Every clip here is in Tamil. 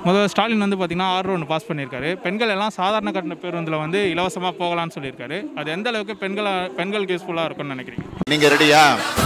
முதல்ல ஸ்டாலின் வந்து பார்த்தீங்கன்னா ஆர்டர் ஒன்று பாஸ் பண்ணியிருக்காரு பெண்கள் எல்லாம் சாதாரண கட்டண பேருந்தில் வந்து இலவசமாக போகலான்னு சொல்லியிருக்காரு அது எந்த அளவுக்கு பெண்களை பெண்களுக்கு யூஸ்ஃபுல்லாக இருக்கும்னு நினைக்கிறீங்க நீங்க ரெடியா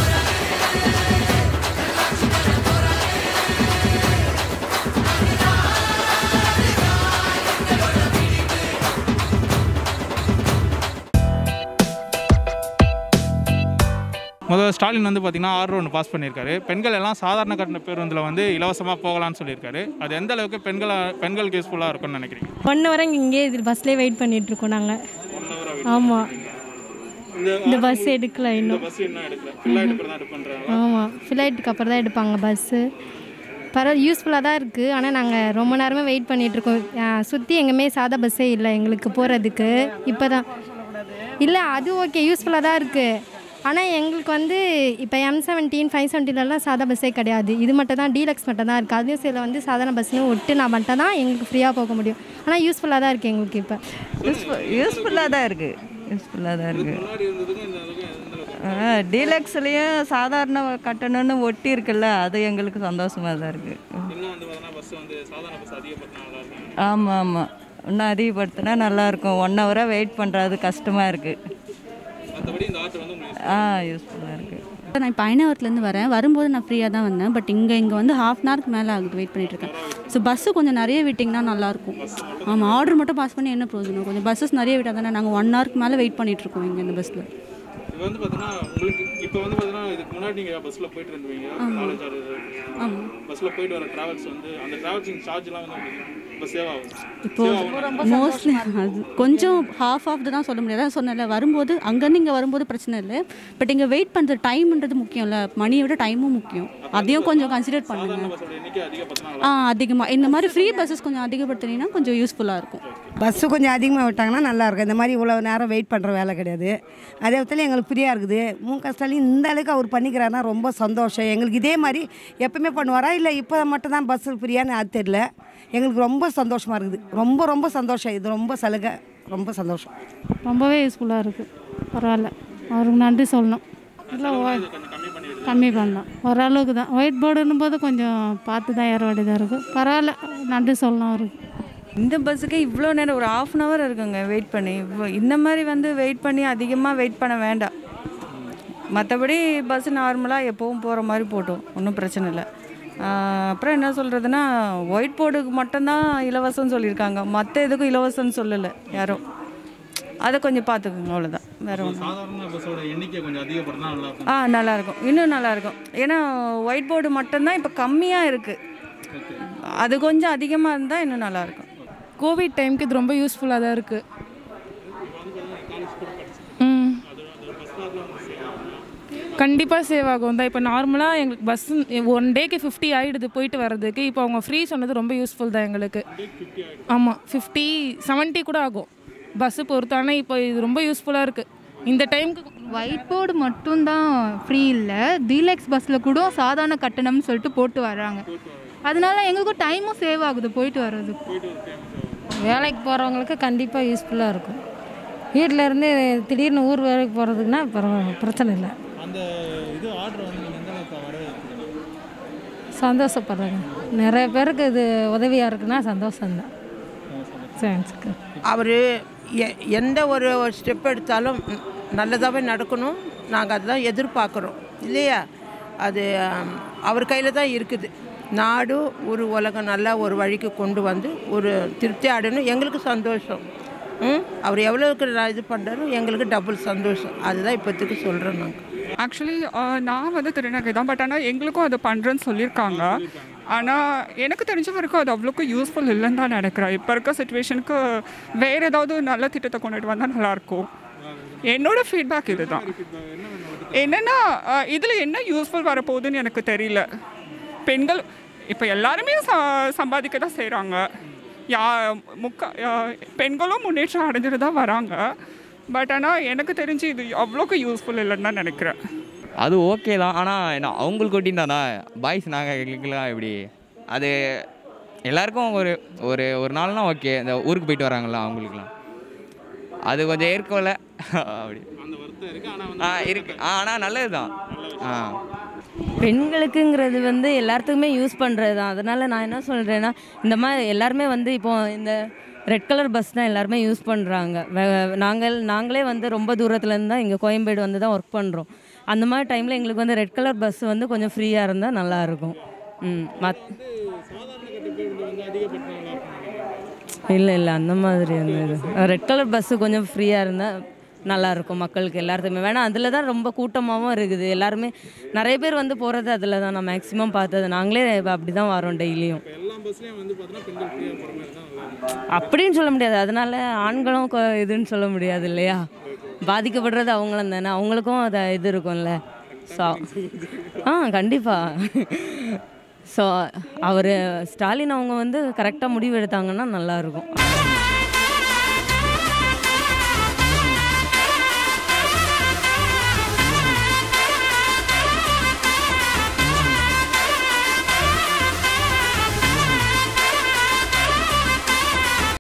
முதல்ல ஸ்டாலின் வந்து பார்த்தீங்கன்னா ஆர்டர் ஒன்று பாஸ் பண்ணியிருக்காரு பெண்கள் எல்லாம் சாதாரண கட்டண பேருந்தில் வந்து இலவசமாக போகலான்னு சொல்லியிருக்காரு அது எந்த அளவுக்கு பெண்களை பெண்களுக்கு யூஸ்ஃபுல்லாக இருக்கும்னு நினைக்கிறீங்க ஒன் ஹவராக இங்கே இது பஸ்லேயே வெயிட் பண்ணிட்டு இருக்கோம் நாங்கள் ஆமாம் இந்த பஸ் எடுக்கல இன்னும் பஸ் என்ன எடுக்கல ஃபுல்லாக எடுக்கிறதா இது பண்ணுறாங்க ஆமாம் ஃப்ளைட்டுக்கு அப்புறம் தான் எடுப்பாங்க பஸ்ஸு பரவாயில்ல யூஸ்ஃபுல்லாக தான் இருக்குது ஆனால் நாங்கள் ரொம்ப நேரமே வெயிட் பண்ணிகிட்ருக்கோம் சுற்றி எங்கேயுமே சாதா பஸ்ஸே இல்லை எங்களுக்கு போகிறதுக்கு இப்போ தான் இல்லை அது ஓகே யூஸ்ஃபுல்லாக தான் இருக்குது ஆனால் எங்களுக்கு வந்து இப்போ எம் செவன்டீன் ஃபைவ் செவன்டீன்லாம் சாதா பஸ்ஸே கிடையாது இது மட்டும் தான் டீலக்ஸ் மட்டும் தான் இருக்குது அதுவும் சில வந்து சாதாரண பஸ்ஸுன்னு ஒட்டுனா மட்டும் தான் எங்களுக்கு ஃப்ரீயாக போக முடியும் ஆனால் யூஸ்ஃபுல்லாக தான் இருக்குது எங்களுக்கு இப்போ யூஸ்ஃபுல் யூஸ்ஃபுல்லாக தான் இருக்குது யூஸ்ஃபுல்லாக தான் இருக்குது டீலக்ஸ்லேயும் சாதாரண கட்டணம்னு ஒட்டி இருக்குல்ல அது எங்களுக்கு சந்தோஷமாக தான் இருக்குது இன்னும் வந்து பார்த்தீங்கன்னா பஸ் வந்து சாதாரண பஸ் அதிகப்படுத்தினா நல்லா இருக்கும் ஆமாம் ஆமாம் இன்னும் அதிகப்படுத்தினா நல்லாயிருக்கும் ஒன் ஹவராக வெயிட் பண்ணுறது கஷ்டமாக இருக்குது மற்றபடி இந்த ஆர்டர் வந்து உங்களுக்கு ஆ யூஸ்ஃபுல்லாக இருக்குது நான் இப்போ ஐநாவரத்துலேருந்து வரேன் வரும்போது நான் ஃப்ரீயாக தான் வந்தேன் பட் இங்கே இங்கே வந்து ஹாஃப் அன் ஹவருக்கு மேலே ஆகுது வெயிட் பண்ணிட்டு இருக்கேன் ஸோ பஸ்ஸு கொஞ்சம் நிறைய விட்டிங்கன்னா நல்லாயிருக்கும் ஆமாம் ஆர்டர் மட்டும் பாஸ் பண்ணி என்ன ப்ரோஜனம் கொஞ்சம் பஸ்ஸஸ் நிறைய விட்டால் தானே நாங்கள் ஒன் ஹவருக்கு மேலே வெயிட் பண்ணிட்டு இருக்கோம் இங்கே இந்த பஸ்ஸில் இப்போ வந்து பார்த்தீங்கன்னா உங்களுக்கு இப்போ வந்து பார்த்தீங்கன்னா இதுக்கு முன்னாடி நீங்கள் பஸ்ஸில் போயிட்டு இருந்தீங்க காலேஜ் ஆறு பஸ்ஸில் போயிட்டு வர ட்ராவல்ஸ் வந்து அந்த ட்ராவல்ஸிங் சார்ஜ்லாம் வந்து உங்களுக்கு இப்போ சேவ் ஆகும் இப்போ மோஸ்ட்லி அது கொஞ்சம் ஹாஃப் ஆஃப் தான் சொல்ல முடியாது அதான் சொன்னேன்ல வரும்போது அங்கேருந்து இங்கே வரும்போது பிரச்சனை இல்லை பட் இங்கே வெயிட் பண்ணுறது டைம்ன்றது முக்கியம்ல மணியை விட டைமும் முக்கியம் அதையும் கொஞ்சம் கன்சிடர் பண்ணுங்க பஸ்ஸோட எண்ணிக்கை அதிகப்படுத்தினா ஆ அதிகமாக இந்த மாதிரி ஃப்ரீ பஸ்ஸஸ் கொஞ்சம் அதிகப்படுத்தினீங்கன்னா கொஞ்சம் யூஸ்ஃபுல்லாக இருக்கும் பஸ்ஸு கொஞ்சம் அதிகமாக விட்டாங்கன்னா நல்லாயிருக்கும் இந்த மாதிரி இவ்வளோ நேரம் வெயிட் பண்ணுற வேலை கிடையாது அதே விதத்தில் எங்களுக்கு ஃப்ரீயாக இருக்குது மு க ஸ்டாலின் இந்த அளவுக்கு அவர் பண்ணிக்கிறாருன்னா ரொம்ப சந்தோஷம் எங்களுக்கு இதே மாதிரி எப்பவுமே பண்ணுவாரா இல்லை இப்போ மட்டும் தான் பஸ்ஸு ஃப்ரீயான்னு அது தெரியல எங்களுக்கு ரொம்ப சந்தோஷமாக இருக்குது ரொம்ப ரொம்ப சந்தோஷம் இது ரொம்ப சலுகை ரொம்ப சந்தோஷம் ரொம்பவே யூஸ்ஃபுல்லாக இருக்குது பரவாயில்ல அவருக்கு நன்றி சொல்லணும் இல்லை கம்மி பண்ணலாம் ஓரளவுக்கு தான் ஒயிட் போர்டுன்னும் போது கொஞ்சம் பார்த்து தான் ஏற வேண்டியதாக இருக்குது பரவாயில்ல நன்றி சொல்லணும் அவருக்கு இந்த பஸ்ஸுக்கு இவ்வளோ நேரம் ஒரு ஆஃப் அன் ஹவர் இருக்குங்க வெயிட் பண்ணி இவ்வளோ இந்த மாதிரி வந்து வெயிட் பண்ணி அதிகமாக வெயிட் பண்ண வேண்டாம் மற்றபடி பஸ் நார்மலாக எப்போவும் போகிற மாதிரி போட்டோம் ஒன்றும் பிரச்சனை இல்லை ஆஹ் அப்புறம் என்ன சொல்கிறதுனா ஒயிட் போர்டுக்கு மட்டும்தான் இலவசம்னு சொல்லியிருக்காங்க மற்ற எதுக்கும் இலவசம்னு சொல்லலை யாரும் அதை கொஞ்சம் பார்த்துக்குங்க அவ்வளோதான் வேறு ஒன்றும் சாதாரண பஸ்ஸோட எண்ணிக்கை கொஞ்சம் அதிகப்படுத்தினா நல்லா இருக்கும் ஆ நல்லாயிருக்கும் இன்னும் நல்லாயிருக்கும் ஏன்னா ஒயிட் போர்டு மட்டும்தான் இப்போ கம்மியாக இருக்குது அது கொஞ்சம் அதிகமாக இருந்தால் இன்னும் நல்லாயிருக்கும் கோவிட் டைமுக்கு இது ரொம்ப யூஸ்ஃபுல்லாக தான் இருக்குது ம் கண்டிப்பாக சேவ் ஆகும் தான் இப்போ நார்மலாக எங்களுக்கு பஸ் ஒன் டேக்கு ஃபிஃப்டி ஆகிடுது போயிட்டு வர்றதுக்கு இப்போ அவங்க ஃப்ரீ சொன்னது ரொம்ப யூஸ்ஃபுல் தான் எங்களுக்கு ஆமாம் ஃபிஃப்டி 70 கூட ஆகும் பஸ்ஸு பொறுத்து ஆனால் இப்போ இது ரொம்ப யூஸ்ஃபுல்லாக இருக்குது இந்த டைமுக்கு ஒயிட் போர்டு மட்டும்தான் ஃப்ரீ இல்லை டீலக்ஸ் பஸ்ஸில் கூட சாதாரண கட்டணம்னு சொல்லிட்டு போட்டு வர்றாங்க அதனால எங்களுக்கும் டைமும் சேவ் ஆகுது போயிட்டு வர்றதுக்கு வேலைக்கு போகிறவங்களுக்கு கண்டிப்பாக யூஸ்ஃபுல்லாக இருக்கும் வீட்டில் இருந்து திடீர்னு ஊர் வேலைக்கு போகிறதுக்குன்னா பரவாயில்ல பிரச்சனை இல்லை அந்த இது ஆர்டர் வந்து நீங்கள் எந்த அளவுக்கு வரவேற்கிறீங்க சந்தோஷப்படுறேங்க நிறைய பேருக்கு இது உதவியாக இருக்குன்னா சந்தோஷம்தான் தேங்க்ஸ்க்கு அவர் எந்த ஒரு ஸ்டெப் எடுத்தாலும் நல்லதாகவே நடக்கணும் நாங்கள் அதுதான் எதிர்பார்க்குறோம் இல்லையா அது ஆம், அவர் கையில் தான் இருக்குது நாடு ஒரு உலகம் நல்லா ஒரு வழிக்கு கொண்டு வந்து ஒரு திருப்தி அடையணும் எங்களுக்கு சந்தோஷம் ம் அவர் எவ்வளோக்கு இது பண்ணுறாரோ எங்களுக்கு டபுள் சந்தோஷம் அதுதான் இப்போதைக்கு சொல்கிறோம் நாங்கள் ஆக்சுவலி நான் வந்து திருநங்கை தான் பட் ஆனால் எங்களுக்கும் அது பண்ணுறேன்னு சொல்லியிருக்காங்க ஆனால் எனக்கு தெரிஞ்ச வரைக்கும் அது அவ்வளோக்கு யூஸ்ஃபுல் இல்லைன்னு தான் நினைக்கிறேன் இப்போ இருக்க சுச்சுவேஷனுக்கு வேறு ஏதாவது நல்ல திட்டத்தை கொண்டுட்டு வந்தால் நல்லாயிருக்கும் என்னோட ஃபீட்பேக் இதுதான் என்னென்னா இதில் என்ன யூஸ்ஃபுல் வரப்போகுதுன்னு எனக்கு தெரியல பெண்கள் இப்போ எல்லாருமே ச சம்பாதிக்க தான் செய்கிறாங்க யா முக்கா யா- பெண்களும் முன்னேற்றம் அடைஞ்சிட்டு தான் வராங்க பட் ஆனால் எனக்கு தெரிஞ்சு இது அவ்வளோக்கு யூஸ்ஃபுல் இல்லைன்னு தான் நினைக்கிறேன் அது ஓகே தான் ஆனால் என்ன அவங்களுக்கு ஒட்டின்னு தானே பாய்ஸ் நாங்கள் எங்களுக்குலாம் எப்படி அது எல்லாருக்கும் ஒரு ஒரு ஒரு நாள்னா ஓகே இந்த ஊருக்கு போயிட்டு வராங்களா அவங்களுக்குலாம் அது கொஞ்சம் ஏற்கல அப்படி அந்த வருத்தம் இருக்குது ஆனால் ஆ இருக்கு ஆ ஆனால் நல்லது தான் ஆ பெண்களுக்குங்கிறது வந்து எல்லாத்துக்குமே யூஸ் பண்ணுறது தான் அதனால் நான் என்ன சொல்கிறேன்னா இந்த மாதிரி எல்லாருமே வந்து இப்போ இந்த ரெட் கலர் பஸ் தான் எல்லாருமே யூஸ் பண்ணுறாங்க நாங்கள் நாங்களே வந்து ரொம்ப தூரத்துலேருந்து தான் இங்கே கோயம்பேடு வந்து தான் ஒர்க் பண்ணுறோம் அந்த மாதிரி டைமில் எங்களுக்கு வந்து ரெட் கலர் பஸ் வந்து கொஞ்சம் ஃப்ரீயாக இருந்தால் நல்லாயிருக்கும் ம் மத் சாதாரண கட்ட பேருந்து வந்து அதிகப்பட்டாங்களா இல்லை இல்லை அந்த மாதிரி வந்து இது ரெட் கலர் பஸ்ஸு கொஞ்சம் ஃப்ரீயாக இருந்தால் நல்லாயிருக்கும் மக்களுக்கு எல்லாத்துக்குமே வேணால் அதில் தான் ரொம்ப கூட்டமாகவும் இருக்குது எல்லாருமே நிறைய பேர் வந்து போகிறது அதில் தான் நான் மேக்ஸிமம் பார்த்தது நாங்களே அப்படி தான் வரோம் டெய்லியும் எல்லா பஸ்லயும் வந்து பார்த்தீங்கன்னா பெண்கள் ஃப்ரீயாக போகிற மாதிரி தான் நல்லா இருக்கும். அப்படின்னு சொல்ல முடியாது அதனால ஆண்களும் கொ- இதுன்னு சொல்ல முடியாது இல்லையா பாதிக்கப்படுறது அவங்களும் தானே அவங்களுக்கும் அது இது இருக்கும்ல ஸோ ஆ கண்டிப்பாக ஸோ அவர் ஸ்டாலின் அவங்க வந்து கரெக்டாக முடிவு எடுத்தாங்கன்னா நல்லாயிருக்கும்